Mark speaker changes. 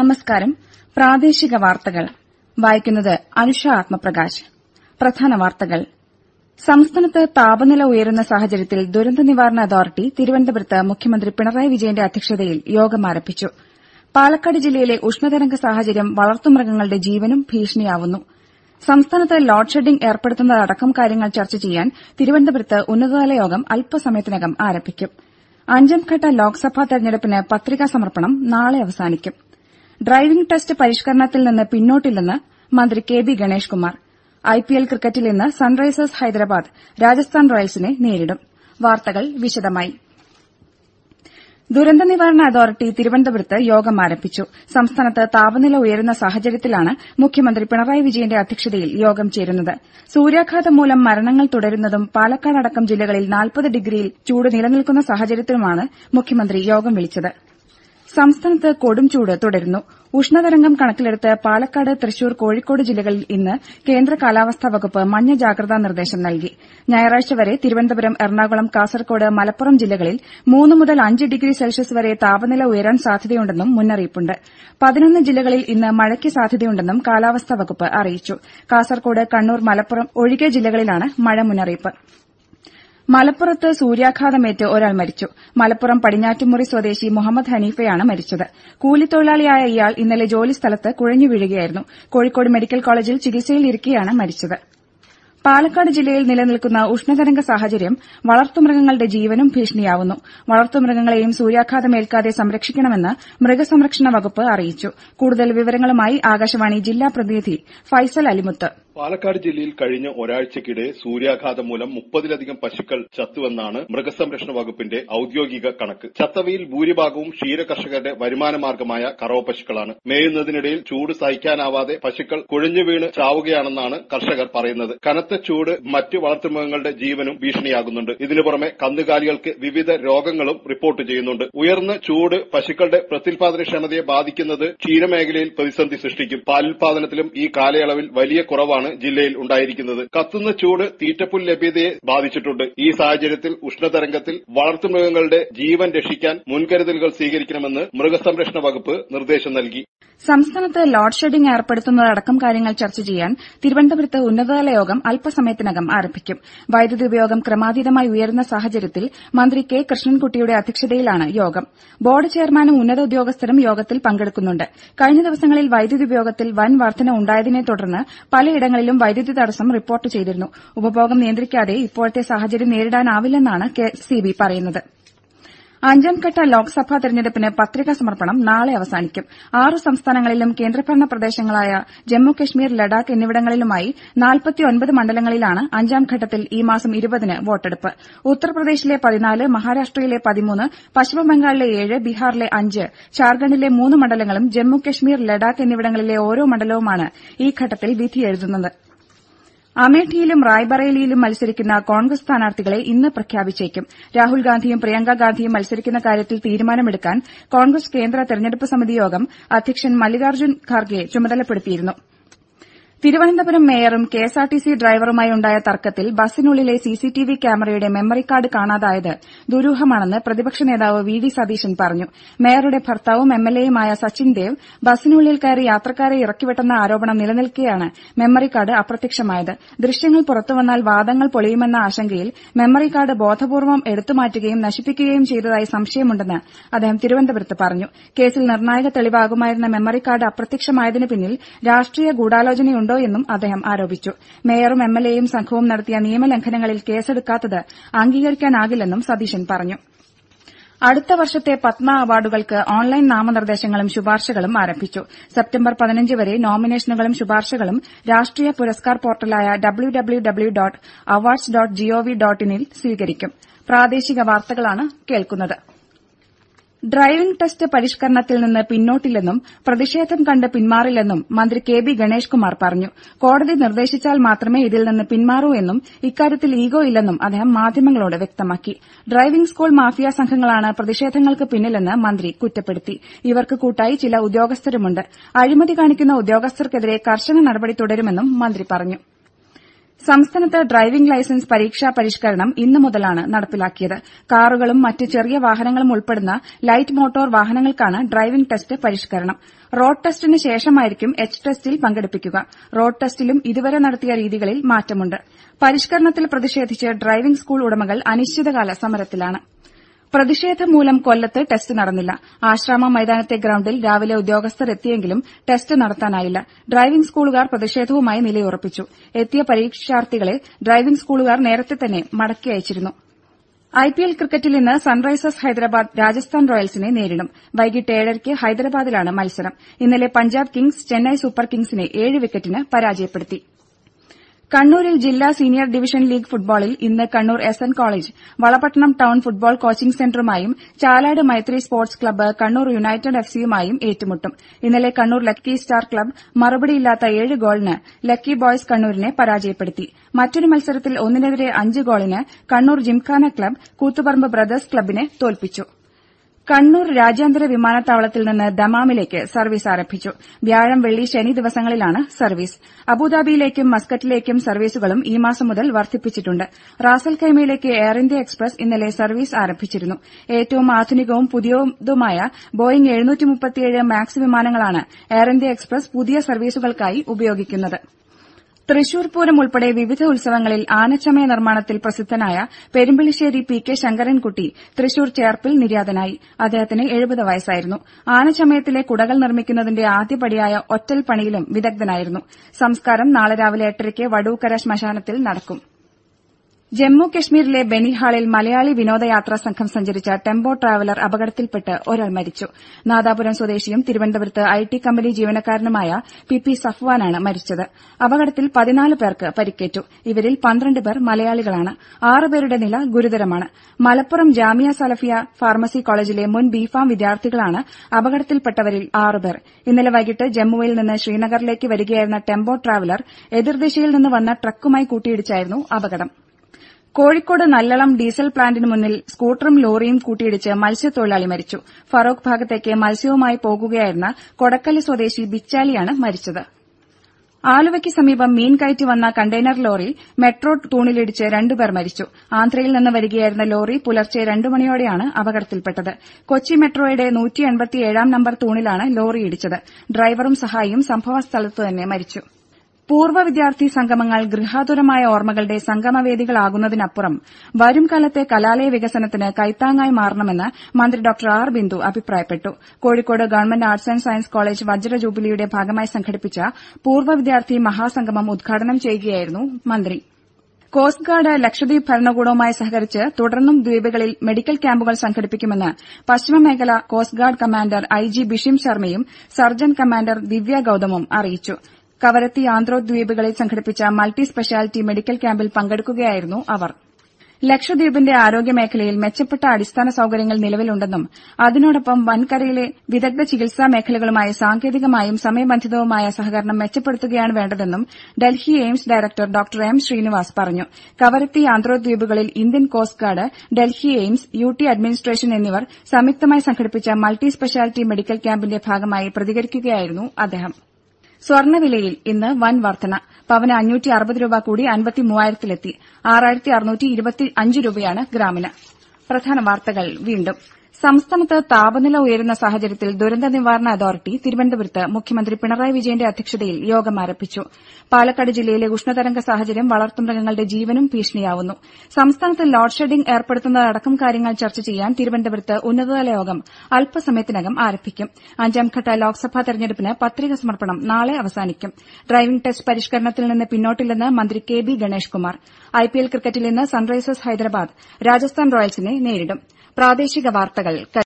Speaker 1: നമസ്കാരം പ്രാദേശിക വാർത്തകൾ വായിക്കുന്നത് അനുഷ ആത്മപ്രകാശ് പ്രധാന വാർത്തകൾ സംസ്ഥാനത്ത് താപനില ഉയരുന്ന സാഹചര്യത്തിൽ ദുരന്ത നിവാരണ അതോറിറ്റി തിരുവനന്തപുരത്ത് മുഖ്യമന്ത്രി പിണറായി വിജയന്റെ അധ്യക്ഷതയിൽ യോഗം ആരംഭിച്ചു പാലക്കാട് ജില്ലയിലെ ഉഷ്ണതരംഗ സാഹചര്യം വളർത്തുമൃഗങ്ങളുടെ ജീവനും ഭീഷണിയാവുന്നു സംസ്ഥാനത്ത് ലോഡ് ഷെഡിംഗ് ഏർപ്പെടുത്തുന്നതടക്കം കാര്യങ്ങൾ ചർച്ച ചെയ്യാൻ തിരുവനന്തപുരത്ത് ഉന്നതതല യോഗം അല്പസമയത്തിനകം ആരംഭിക്കും അഞ്ചംഘട്ട ലോക്സഭാ തെരഞ്ഞെടുപ്പിന് പത്രികാ സമർപ്പണം നാളെ അവസാനിക്കും ഡ്രൈവിംഗ് ടെസ്റ്റ് പരിഷ്കരണത്തിൽ നിന്ന് പിന്നോട്ടില്ലെന്ന് മന്ത്രി K B Ganesh Kumar IPL ക്രിക്കറ്റിൽ ഇന്ന് സൺറൈസേഴ്സ് ഹൈദരാബാദ് രാജസ്ഥാൻ റോയൽസിനെ നേരിടും വാർത്തകൾ വിശദമായി ദുരന്ത നിവാരണ അതോറിറ്റി തിരുവനന്തപുരത്ത് യോഗം ആരംഭിച്ചു സംസ്ഥാനത്ത് താപനില ഉയരുന്ന സാഹചര്യത്തിലാണ് മുഖ്യമന്ത്രി പിണറായി വിജയന്റെ അധ്യക്ഷതയിൽ യോഗം ചേരുന്നത് സൂര്യാഘാതം മൂലം മരണങ്ങൾ തുടരുന്നതും പാലക്കാട് അടക്കം ജില്ലകളിൽ നാൽപ്പത് ഡിഗ്രിയിൽ ചൂട് നിലനിൽക്കുന്ന സാഹചര്യത്തിലുമാണ് മുഖ്യമന്ത്രി യോഗം വിളിച്ചത് സംസ്ഥാനത്ത് കൊടും ചൂട് തുടരുന്നു ഉഷ്ണതരംഗം കണക്കിലെടുത്ത് പാലക്കാട് തൃശൂർ കോഴിക്കോട് ജില്ലകളിൽ ഇന്ന് കേന്ദ്ര കാലാവസ്ഥാ വകുപ്പ് മഞ്ഞ ജാഗ്രതാ നിർദ്ദേശം നൽകി ഞായറാഴ്ച വരെ തിരുവനന്തപുരം എറണാകുളം കാസർകോട് മലപ്പുറം ജില്ലകളിൽ മൂന്ന് മുതൽ അഞ്ച് ഡിഗ്രി സെൽഷ്യസ് വരെ താപനില ഉയരാൻ സാധ്യതയുണ്ടെന്നും മുന്നറിയിപ്പുണ്ട് പതിനൊന്ന് ജില്ലകളിൽ ഇന്ന് മഴയ്ക്ക് സാധ്യതയുണ്ടെന്നും കാലാവസ്ഥാ വകുപ്പ് അറിയിച്ചു കാസർകോട് കണ്ണൂർ മലപ്പുറം ഒഴികെ ജില്ലകളിലാണ് മഴ മുന്നറിയിപ്പ് മലപ്പുറത്ത് സൂര്യാഘാതമേറ്റ് ഒരാൾ മരിച്ചു മലപ്പുറം പടിഞ്ഞാറ്റുമുറി സ്വദേശി മുഹമ്മദ് ഹനീഫയാണ് മരിച്ചത് കൂലിത്തൊഴിലാളിയായ ഇയാൾ ഇന്നലെ ജോലിസ്ഥലത്ത് കുഴഞ്ഞു വീഴുകയായിരുന്നു കോഴിക്കോട് മെഡിക്കൽ കോളേജിൽ ചികിത്സയിലിരിക്കെയാണ് മരിച്ചത് പാലക്കാട് ജില്ലയിൽ നിലനിൽക്കുന്ന ഉഷ്ണതരംഗ സാഹചര്യം വളർത്തുമൃഗങ്ങളുടെ ജീവനും ഭീഷണിയാവുന്നു വളർത്തുമൃഗങ്ങളെയും സൂര്യാഘാതമേൽക്കാതെ സംരക്ഷിക്കണമെന്ന് മൃഗസംരക്ഷണ വകുപ്പ് അറിയിച്ചു കൂടുതൽ വിവരങ്ങളുമായി ആകാശവാണി ജില്ലാ പ്രതിനിധി ഫൈസൽ അലിമുത്ത്
Speaker 2: പാലക്കാട് ജില്ലയിൽ കഴിഞ്ഞ ഒരാഴ്ചക്കിടെ സൂര്യാഘാതം മൂലം മുപ്പതിലധികം പശുക്കൾ ചത്തുവെന്നാണ് മൃഗസംരക്ഷണ വകുപ്പിന്റെ ഔദ്യോഗിക കണക്ക് ചത്തവയിൽ ഭൂരിഭാഗവും ക്ഷീരകർഷകരുടെ വരുമാനമാർഗമായ കറവ പശുക്കളാണ് മേയുന്നതിനിടയിൽ ചൂട് സഹിക്കാനാവാതെ പശുക്കൾ കുഴഞ്ഞു വീണ് ചാവുകയാണെന്നാണ് കർഷകർ പറയുന്നത് കനത്ത ചൂട് മറ്റ് വളർത്തുമൃഗങ്ങളുടെ ജീവനും ഭീഷണിയാകുന്നുണ്ട് ഇതിനു പുറമെ കന്നുകാലികൾക്ക് വിവിധ രോഗങ്ങളും റിപ്പോർട്ട് ചെയ്യുന്നുണ്ട് ഉയർന്ന ചൂട് പശുക്കളുടെ പ്രത്യുൽപാദനക്ഷമതയെ ബാധിക്കുന്നത് ക്ഷീരമേഖലയിൽ പ്രതിസന്ധി സൃഷ്ടിക്കും പാലുൽപാദനത്തിലും ഈ കാലയളവിൽ വലിയ കുറവാണ് ജില്ലയിൽ ഉണ്ടായിരിക്കുന്നത് കത്തുന്ന ചൂട് തീറ്റപ്പുൽ ലഭ്യതയെ ബാധിച്ചിട്ടുണ്ട് ഈ സാഹചര്യത്തിൽ ഉഷ്ണതരംഗത്തിൽ വളർത്തുമൃഗങ്ങളുടെ ജീവൻ രക്ഷിക്കാൻ മുൻകരുതലുകൾ സ്വീകരിക്കണമെന്ന് മൃഗസംരക്ഷണ വകുപ്പ് നിർദ്ദേശം നൽകി
Speaker 1: സംസ്ഥാനത്ത് ലോഡ് ഷെഡിംഗ് ഏർപ്പെടുത്തുന്നതടക്കം കാര്യങ്ങൾ ചർച്ച ചെയ്യാൻ തിരുവനന്തപുരത്ത് ഉന്നതതല യോഗം അല്പസമയത്തിനകം ആരംഭിക്കും വൈദ്യുതി ഉപയോഗം ക്രമാതീതമായി ഉയരുന്ന സാഹചര്യത്തിൽ മന്ത്രി കെ കൃഷ്ണൻകുട്ടിയുടെ അധ്യക്ഷതയിലാണ് യോഗം ബോർഡ് ചെയർമാനും ഉന്നത ഉദ്യോഗസ്ഥരും യോഗത്തിൽ പങ്കെടുക്കുന്നുണ്ട് കഴിഞ്ഞ ദിവസങ്ങളിൽ വൈദ്യുതി ഉപയോഗത്തിൽ വൻ വർധന ഉണ്ടായതിനെ തുടർന്ന് പലയിടങ്ങളിലും വൈദ്യുതി തടസ്സം റിപ്പോർട്ട് ചെയ്തിരുന്നു ഉപഭോഗം നിയന്ത്രിക്കാതെ ഇപ്പോഴത്തെ സാഹചര്യം നേരിടാനാവില്ലെന്നാണ് കെഎസ്ഇബി പറയുന്നത് അഞ്ചംഘട്ട ലോക്സഭാ തെരഞ്ഞെടുപ്പിന് പത്രികാ സമർപ്പണം നാളെ അവസാനിക്കും ആറ് സംസ്ഥാനങ്ങളിലും കേന്ദ്രഭരണ പ്രദേശങ്ങളായ ജമ്മു കശ്മീർ ലഡാക്ക് എന്നിവിടങ്ങളിലുമായി മണ്ഡലങ്ങളിലാണ് അഞ്ചാം ഘട്ടത്തിൽ ഈ മാസം ഇരുപതിന് വോട്ടെടുപ്പ് ഉത്തർപ്രദേശിലെ പതിനാല് മഹാരാഷ്ട്രയിലെ പതിമൂന്ന് പശ്ചിമബംഗാളിലെ ഏഴ് ബീഹാറിലെ അഞ്ച് ഝാർഖണ്ഡിലെ മൂന്ന് മണ്ഡലങ്ങളും ജമ്മു കശ്മീർ ലഡാക്ക് എന്നിവിടങ്ങളിലെ ഓരോ മണ്ഡലവുമാണ് ഈ ഘട്ടത്തിൽ വിധിയെഴുതുന്നത് അമേഠിയിലും റായ്ബറേലിയിലും മത്സരിക്കുന്ന കോൺഗ്രസ് സ്ഥാനാർത്ഥികളെ ഇന്ന് പ്രഖ്യാപിച്ചേക്കും രാഹുൽ ഗാന്ധിയും പ്രിയങ്ക ഗാന്ധിയും മത്സരിക്കുന്ന കാര്യത്തിൽ തീരുമാനമെടുക്കാൻ കോൺഗ്രസ് കേന്ദ്ര തെരഞ്ഞെടുപ്പ് സമിതി യോഗം അധ്യക്ഷൻ മല്ലികാർജ്ജുൻ ഖാർഗെ ചുമതലപ്പെടുത്തിയിരുന്നു തിരുവനന്തപുരം മേയറും കെഎസ്ആർടിസി ഡ്രൈവറുമായി ഉണ്ടായ തർക്കത്തിൽ ബസിനുള്ളിലെ സിസിടിവി ക്യാമറയുടെ മെമ്മറി കാർഡ് കാണാതായത് ദുരൂഹമാണെന്ന് പ്രതിപക്ഷ നേതാവ് വി ഡി സതീശൻ പറഞ്ഞു മേയറുടെ ഭർത്താവും എംഎൽഎയുമായ സച്ചിൻ ദേവ് ബസിനുള്ളിൽ കയറി യാത്രക്കാരെ ഇറക്കിവിട്ടെന്ന ആരോപണം നിലനിൽക്കെയാണ് മെമ്മറി കാർഡ് അപ്രത്യക്ഷമായത് ദൃശ്യങ്ങൾ പുറത്തുവന്നാൽ വാദങ്ങൾ പൊളിയുമെന്ന ആശങ്കയിൽ മെമ്മറി കാർഡ് ബോധപൂർവ്വം എടുത്തുമാറ്റുകയും നശിപ്പിക്കുകയും ചെയ്തതായി സംശയമുണ്ടെന്ന് അദ്ദേഹം തിരുവനന്തപുരത്ത് പറഞ്ഞു കേസിൽ നിർണായക തെളിവാകുമായിരുന്ന മെമ്മറി കാർഡ് അപ്രത്യക്ഷമായതിന് പിന്നിൽ രാഷ്ട്രീയ ഗൂഢാലോചനയുണ്ടോ എന്നും അദ്ദേഹം ആരോപിച്ചു മേയറും എംഎൽഎയും സംഘവും നടത്തിയ നിയമലംഘനങ്ങളിൽ കേസെടുക്കാത്തത് അംഗീകരിക്കാനാകില്ലെന്നും സതീശൻ പറഞ്ഞു അടുത്ത വർഷത്തെ പത്മ അവാർഡുകൾക്ക് ഓൺലൈൻ നാമനിർദ്ദേശങ്ങളും ശുപാർശകളും ആരംഭിച്ചു സെപ്റ്റംബർ പതിനഞ്ച് വരെ നോമിനേഷനുകളും ശുപാർശകളും രാഷ്ട്രീയ പുരസ്കാർ പോർട്ടലായ W W W dot awards dot GOV dot ഇനിൽ സ്വീകരിക്കും പ്രാദേശിക വാർത്തകളാണ് കേൾക്കുന്നത് ഡ്രൈവിംഗ് ടെസ്റ്റ് പരിഷ്കരണത്തിൽ നിന്ന് പിന്നോട്ടില്ലെന്നും പ്രതിഷേധം കണ്ട് പിന്മാറില്ലെന്നും മന്ത്രി കെ ബി ഗണേഷ് കുമാർ പറഞ്ഞു കോടതി നിർദ്ദേശിച്ചാൽ മാത്രമേ ഇതിൽ നിന്ന് പിന്മാറൂ എന്നും ഇക്കാര്യത്തിൽ ഈഗോ ഇല്ലെന്നും അദ്ദേഹം മാധ്യമങ്ങളോട് വ്യക്തമാക്കി ഡ്രൈവിംഗ് സ്കൂൾ മാഫിയ സംഘങ്ങളാണ് പ്രതിഷേധങ്ങൾക്ക് പിന്നിലെന്ന് മന്ത്രി കുറ്റപ്പെടുത്തി ഇവർക്ക് കൂട്ടായി ചില ഉദ്യോഗസ്ഥരുമുണ്ട് അഴിമതി കാണിക്കുന്ന ഉദ്യോഗസ്ഥർക്കെതിരെ കർശന നടപടി തുടരുമെന്നും മന്ത്രി പറഞ്ഞു സംസ്ഥാനത്ത് ഡ്രൈവിംഗ് ലൈസൻസ് പരീക്ഷാ പരിഷ്കരണം ഇന്നു മുതലാണ് നടപ്പിലാക്കിയത് കാറുകളും മറ്റ് ചെറിയ വാഹനങ്ങളും ഉൾപ്പെടുന്ന ലൈറ്റ് മോട്ടോർ വാഹനങ്ങൾക്കാണ് ഡ്രൈവിംഗ് ടെസ്റ്റ് പരിഷ്കരണം റോഡ് ടെസ്റ്റിന് ശേഷമായിരിക്കും എച്ച് ടെസ്റ്റിൽ പങ്കെടുപ്പിക്കുക റോഡ് ടെസ്റ്റിലും ഇതുവരെ നടത്തിയ രീതികളിൽ മാറ്റമുണ്ട് പരിഷ്കരണത്തിൽ പ്രതിഷേധിച്ച് ഡ്രൈവിംഗ് സ്കൂൾ ഉടമകൾ അനിശ്ചിതകാല സമരത്തിലാണ് പ്രതിഷേധം മൂലം കൊല്ലത്ത് ടെസ്റ്റ് നടന്നില്ല ആശ്രാമം മൈതാനത്തെ ഗ്രൌണ്ടിൽ രാവിലെ ഉദ്യോഗസ്ഥർ എത്തിയെങ്കിലും ടെസ്റ്റ് നടത്താനായില്ല ഡ്രൈവിംഗ് സ്കൂളുകാർ പ്രതിഷേധവുമായി നിലയുറപ്പിച്ചു എത്തിയ പരീക്ഷാർത്ഥികളെ ഡ്രൈവിംഗ് സ്കൂളുകാർ നേരത്തെ തന്നെ മടക്കി അയച്ചിരുന്നു ഐപിഎൽ ക്രിക്കറ്റിൽ ഇന്ന് സൺറൈസേഴ്സ് ഹൈദരാബാദ് രാജസ്ഥാൻ റോയൽസിനെ നേരിടും വൈകിട്ട് ഏഴരയ്ക്ക് ഹൈദരാബാദിലാണ് മത്സരം ഇന്നലെ പഞ്ചാബ് കിങ്സ് ചെന്നൈ സൂപ്പർ കിങ്സിനെ ഏഴ് വിക്കറ്റിന് പരാജയപ്പെടുത്തി കണ്ണൂരിൽ ജില്ലാ സീനിയർ ഡിവിഷൻ ലീഗ് ഫുട്ബോളിൽ ഇന്ന് Kannur S N college Valapattanam town football coaching സെന്ററുമായും Chalad Maithri sports club Kannur united F സിയുമായും ഏറ്റുമുട്ടും ഇന്നലെ കണ്ണൂർ ലക്കി സ്റ്റാർ ക്ലബ്ബ് മറുപടിയില്ലാത്ത ഏഴ് ഗോളിന് ലക്കി ബോയ്സ് കണ്ണൂരിനെ പരാജയപ്പെടുത്തി മറ്റൊരു മത്സരത്തിൽ ഒന്നിനെതിരെ അഞ്ച് ഗോളിന് Kannur gymkhana club Koothuparamba brothers ക്ലബ്ബിനെ തോൽപ്പിച്ചു കണ്ണൂർ രാജ്യാന്തര വിമാനത്താവളത്തിൽ നിന്ന് ദമാമിലേക്ക് സർവീസ് ആരംഭിച്ചു വ്യാഴം വെള്ളി ശനി ദിവസങ്ങളിലാണ് സർവീസ് അബുദാബിയിലേക്കും മസ്കറ്റിലേക്കും സർവീസുകളും ഈ മാസം മുതൽ വർദ്ധിപ്പിച്ചിട്ടുണ്ട് റാസൽ ഖൈമയിലേക്ക് എയർ ഇന്ത്യ എക്സ്പ്രസ് ഇന്നലെ സർവീസ് ആരംഭിച്ചിരുന്നു ഏറ്റവും ആധുനികവും പുതിയതുമായ ബോയിംഗ് മാക്സ് വിമാനങ്ങളാണ് എയർ ഇന്ത്യ എക്സ്പ്രസ് പുതിയ സർവീസുകൾക്കായി ഉപയോഗിക്കുന്നത് തൃശൂർ പൂരം ഉൾപ്പെടെ വിവിധ ഉത്സവങ്ങളിൽ ആനച്ചമയ നിർമ്മാണത്തിൽ പ്രസിദ്ധനായ പെരുമ്പളിശ്ശേരി പി കെ ശങ്കരൻകുട്ടി തൃശൂർ ചേർപ്പിൽ നിര്യാതനായി അദ്ദേഹത്തിന് എഴുപത് വയസ്സായിരുന്നു ആനച്ചമയത്തിലെ കുടകൾ നിർമ്മിക്കുന്നതിന്റെ ആദ്യപടിയായ ഒറ്റൽ പണിയിലും വിദഗ്ധനായിരുന്നു സംസ്കാരം നാളെ രാവിലെ എട്ടരയ്ക്ക് വടൂക്കര ശ്മശാനത്തിൽ നടക്കും ജമ്മു കശ്മീരിലെ ബനിഹാളിൽ മലയാളി വിനോദയാത്രാ സംഘം സഞ്ചരിച്ച ടെമ്പോ ട്രാവലർ അപകടത്തിൽപ്പെട്ട് ഒരാൾ മരിച്ചു നാദാപുരം സ്വദേശിയും തിരുവനന്തപുരത്ത് ഐ ടി കമ്പനി ജീവനക്കാരനുമായ പി പി സഫ്വാനാണ് മരിച്ചത് അപകടത്തിൽ പതിനാല് പേർക്ക് പരിക്കേറ്റു ഇവരിൽ പന്ത്രണ്ട് പേർ മലയാളികളാണ് ആറുപേരുടെ നില ഗുരുതരമാണ് മലപ്പുറം ജാമിയ സലഫിയ ഫാർമസി കോളേജിലെ മുൻ ബിഫാം വിദ്യാർത്ഥികളാണ് അപകടത്തിൽപ്പെട്ടവരിൽ ആറുപേർ ഇന്നലെ വൈകിട്ട് ജമ്മുവിൽ നിന്ന് ശ്രീനഗറിലേക്ക് വരികയായിരുന്ന ടെമ്പോ ട്രാവലർ എതിർദിശയിൽ നിന്ന് വന്ന ട്രക്കുമായി കൂട്ടിയിടിച്ചായിരുന്നു അപകടം കോഴിക്കോട് നല്ലളം ഡീസൽ പ്ലാന്റിന് മുന്നിൽ സ്കൂട്ടറും ലോറിയും കൂട്ടിയിടിച്ച് മത്സ്യത്തൊഴിലാളി മരിച്ചു ഫറോക്ക് ഭാഗത്തേക്ക് മത്സ്യവുമായി പോകുകയായിരുന്ന കൊടക്കല്ല് സ്വദേശി ബിച്ചാലിയാണ് മരിച്ചത് ആലുവയ്ക്ക് സമീപം മീൻ കയറ്റി വന്ന കണ്ടെയ്നർ ലോറി മെട്രോ തൂണിലിടിച്ച് രണ്ടുപേർ മരിച്ചു ആന്ധ്രയിൽ നിന്ന് വരികയായിരുന്ന ലോറി പുലർച്ചെ രണ്ടു മണിയോടെയാണ് അപകടത്തിൽപ്പെട്ടത് കൊച്ചി മെട്രോയുടെ നമ്പർ തൂണിലാണ് ലോറി ഇടിച്ചത് ഡ്രൈവറും സഹായിയും സംഭവസ്ഥലത്ത് തന്നെ മരിച്ചു പൂർവ്വ വിദ്യാർത്ഥി സംഗമങ്ങൾ ഗൃഹാതുരമായ ഓർമ്മകളുടെ സംഗമവേദികളാകുന്നതിനപ്പുറം വരും കാലത്തെ കലാലയ വികസനത്തിന് കൈത്താങ്ങായി മാറണമെന്ന് മന്ത്രി ഡോക്ടർ ആർ ബിന്ദു അഭിപ്രായപ്പെട്ടു Kozhikode government arts and science college വജ്ര ജൂബിലിയുടെ ഭാഗമായി സംഘടിപ്പിച്ച പൂർവ്വ വിദ്യാർത്ഥി മഹാസംഗമം ഉദ്ഘാടനം ചെയ്യുകയായിരുന്നു മന്ത്രി കോസ്റ്റ് ഗാർഡ് ലക്ഷദ്വീപ് ഭരണകൂടവുമായി സഹകരിച്ച് തുടർന്നും ദ്വീപുകളിൽ മെഡിക്കൽ ക്യാമ്പുകൾ സംഘടിപ്പിക്കുമെന്ന് പശ്ചിമമേഖല coast guard commander I G Bhisham ശർമ്മയും സർജൻ കമാൻഡർ ദിവ്യ ഗൌതമും അറിയിച്ചു കവരത്തി ആന്ത്രോ ദ്വീപുകളിൽ സംഘടിപ്പിച്ച മൾട്ടി സ്പെഷ്യാലിറ്റി മെഡിക്കൽ ക്യാമ്പിൽ പങ്കെടുക്കുകയായിരുന്നു അവർ ലക്ഷദ്വീപിന്റെ ആരോഗ്യമേഖലയിൽ മെച്ചപ്പെട്ട അടിസ്ഥാന സൌകര്യങ്ങൾ നിലവിലുണ്ടെന്നും അതിനോടൊപ്പം വൻകരയിലെ വിദഗ്ധ ചികിത്സാ മേഖലകളുമായി സാങ്കേതികമായും സമയബന്ധിതവുമായ സഹകരണം മെച്ചപ്പെടുത്തുകയാണ് വേണ്ടതെന്നും Delhi AIIMS director doctor M Srinivas പറഞ്ഞു കവരത്തി ആന്ത്രോ ദ്വീപുകളിൽ Indian coast guard Delhi AIIMS U T administration എന്നിവർ സംയുക്തമായി സംഘടിപ്പിച്ച മൾട്ടി സ്പെഷ്യാലിറ്റി മെഡിക്കൽ ക്യാമ്പിന്റെ ഭാഗമായി പ്രതികരിക്കുകയായിരുന്നു അദ്ദേഹം സ്വർണ്ണവിലയിൽ ഇന്ന് വൻ വർധന പവന് അഞ്ഞൂറ്റി അറുപത് രൂപ കൂടി അൻപത്തി മൂവായിരത്തിലെത്തി ആറായിരത്തി അറുന്നൂറ്റി ഇരുപത്തി അഞ്ച് രൂപയാണ് ഗ്രാമിന് പ്രധാന വാർത്തകൾ വീണ്ടും സംസ്ഥാനത്ത് താപനില ഉയരുന്ന സാഹചര്യത്തിൽ ദുരന്ത നിവാരണ അതോറിറ്റി തിരുവനന്തപുരത്ത് മുഖ്യമന്ത്രി പിണറായി വിജയന്റെ അധ്യക്ഷതയിൽ യോഗം ആരംഭിച്ചു പാലക്കാട് ജില്ലയിലെ ഉഷ്ണതരംഗ സാഹചര്യം വളർത്തുമൃഗങ്ങളുടെ ജീവനും ഭീഷണിയാവുന്നു സംസ്ഥാനത്ത് ലോഡ് ഷെഡിംഗ് ഏർപ്പെടുത്തുന്നതടക്കം കാര്യങ്ങൾ ചർച്ച ചെയ്യാൻ തിരുവനന്തപുരത്ത് ഉന്നതതല യോഗം അല്പസമയത്തിനകം ആരംഭിക്കും അഞ്ചാംഘട്ട ലോക്സഭാ തെരഞ്ഞെടുപ്പിന് പത്രിക സമർപ്പണം നാളെ അവസാനിക്കും ഡ്രൈവിംഗ് ടെസ്റ്റ് പരിഷ്കരണത്തിൽ നിന്ന് പിന്നോട്ടില്ലെന്ന് മന്ത്രി K B Ganesh Kumar IPL ക്രിക്കറ്റിൽ ഇന്ന് സൺറൈസേഴ്സ് ഹൈദരാബാദ് രാജസ്ഥാൻ റോയൽസിനെ നേരിടും പ്രാദേശിക വാർത്തകൾ